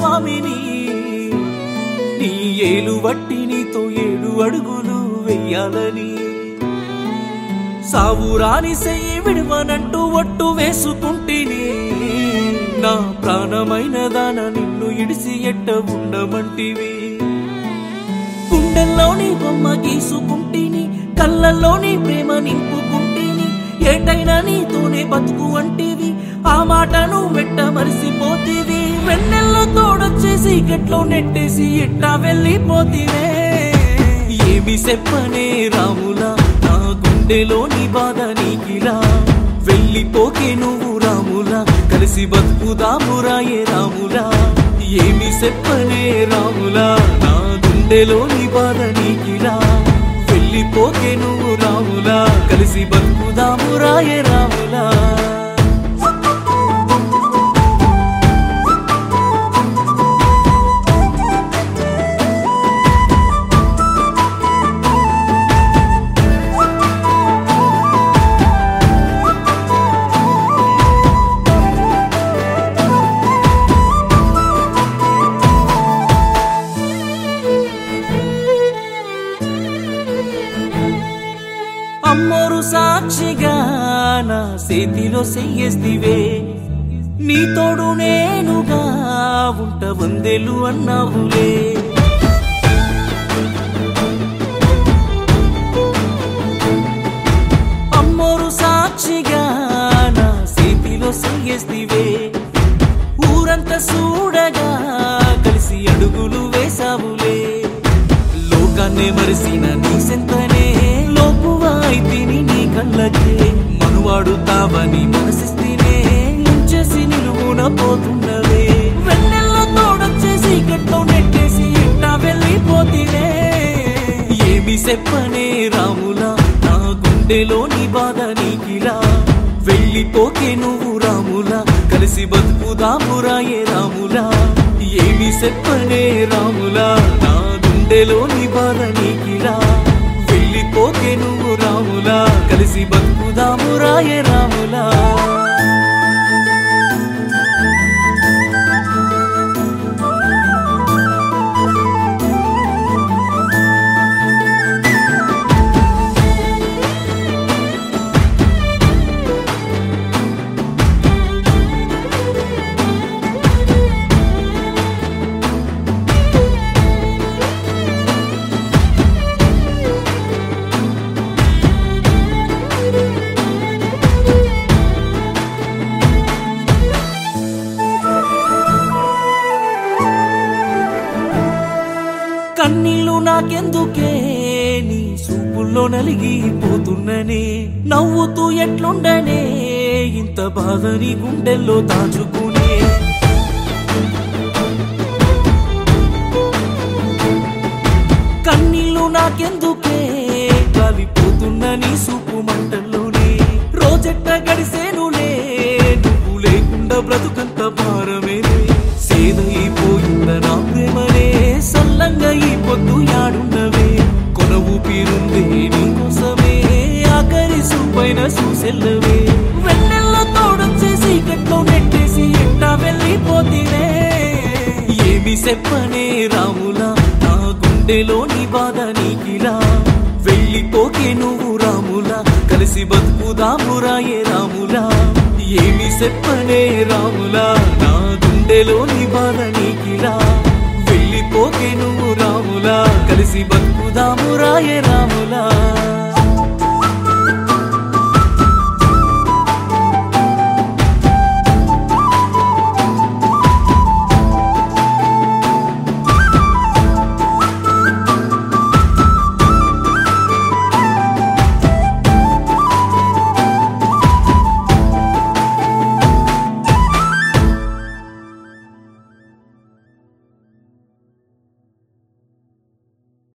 స్వామిని నీ ఏలు వట్టి నీతో ఏడు అడుగులు వెయ్యాలని సావురాని సెయ్యి విడవనంటూ ఒట్టు వేసుకుంటేనే నా ప్రాణమైన దాన నిన్ను ఇడిసి ఎట్ట ఉండమంటివి గుండెల్లోని బొమ్మ గీసుకుంటేని కళ్ళల్లోని ప్రేమ నింపుకుంటేని ఏటైనా నీతోనే బతుకు అంటివి ఆ మాటను వెట్ట మరిసిపోతీవి వెన్నెల్లో తోడొచ్చేసి గట్లో నెట్టేసి ఎట్టా వెళ్ళిపోతీవే ఏమి చెప్పనే రాములా నా గుండెలోని బాధ నీకిలా వెళ్ళిపోకే నువ్వు రాములా కలిసి బతుకుదామురా ఏ రాములా ఏమి చెప్పనే రాములా నా గుండెలోని బాధ నీకిలా వెళ్ళిపోకే నువ్వు రాములా కలిసి బతుకుదామురా ఏ రాములా అమ్మోరు సాక్షిగా నా చేతిలో చెయ్యేస్తివే నీ తోడు నేనుగా ఉంట వందెలు అన్నావులే అమ్మోరు సాక్షిగా నా చేతిలో చెయ్యేస్తివే ఊరంతా చూడగా కలిసి అడుగులు వేసావులే లోకాన్నే మరిసిన నీ సెంతనే లోపువా అయితిని నీ కళ్ళకే మనువాడుతావని మనసిస్తేనే ఉంచేసి నిలువున పోతున్నవే వెన్నెల్లో తోడొచ్చేసి గట్లో నెట్టేసి ఎట్టా వెళ్ళిపోతివే ఏమి చెప్పనే రాములా నా గుండెలోని బాధ నీకిలా వెళ్ళిపోకే నువ్వు రాములా కలిసి బతుకుదామురా ఏ రాములా ఏమి చెప్పనే రాములా నా గుండెలోని బాధ నీకిలా వెళ్ళిపోకే నువ్వు రాములా కలిసి బతుకుదామురా ఏ రాములా కన్నీళ్ళు నాకెందుకే నీ చూపుల్లో నలిగిపోతున్ననే నవ్వుతూ ఎట్లుండనే ఇంత బాధని గుండెల్లో దాచుకునే కన్నీళ్ళు నాకెందుకే కాలిపోతున్న నీ సూపు మంటల్లోనే రోజెట్ట గడిసేనులే నువ్వు లేకుండా బ్రతుకంత భారమేనే సేదైపోయింద నా ప్రేమనే సల్లంగా ఈ పొద్దు యాడున్నవే కొన ఊపిరుందే నీకోసమే ఆఖరి సూపైన సూసెల్లవే వెన్నెల్లో తోడొచ్చేసి గట్లో నెట్టేసి ఎట్టా వెళ్ళిపోతీవే ఏమి చెప్పనే రాములా నా గుండెలోని బాధ నీకిలా వెళ్ళిపోకే నువ్వు రాములా కలిసి బతుకుదామురా ఏ రాములా ఏమి చెప్పనే రాములా నా గుండెలోని బాధ నీకిలా వెళ్ళిపోకే నువ్వు రాములా కలిసి బతుకుదామురా ఏ రాములా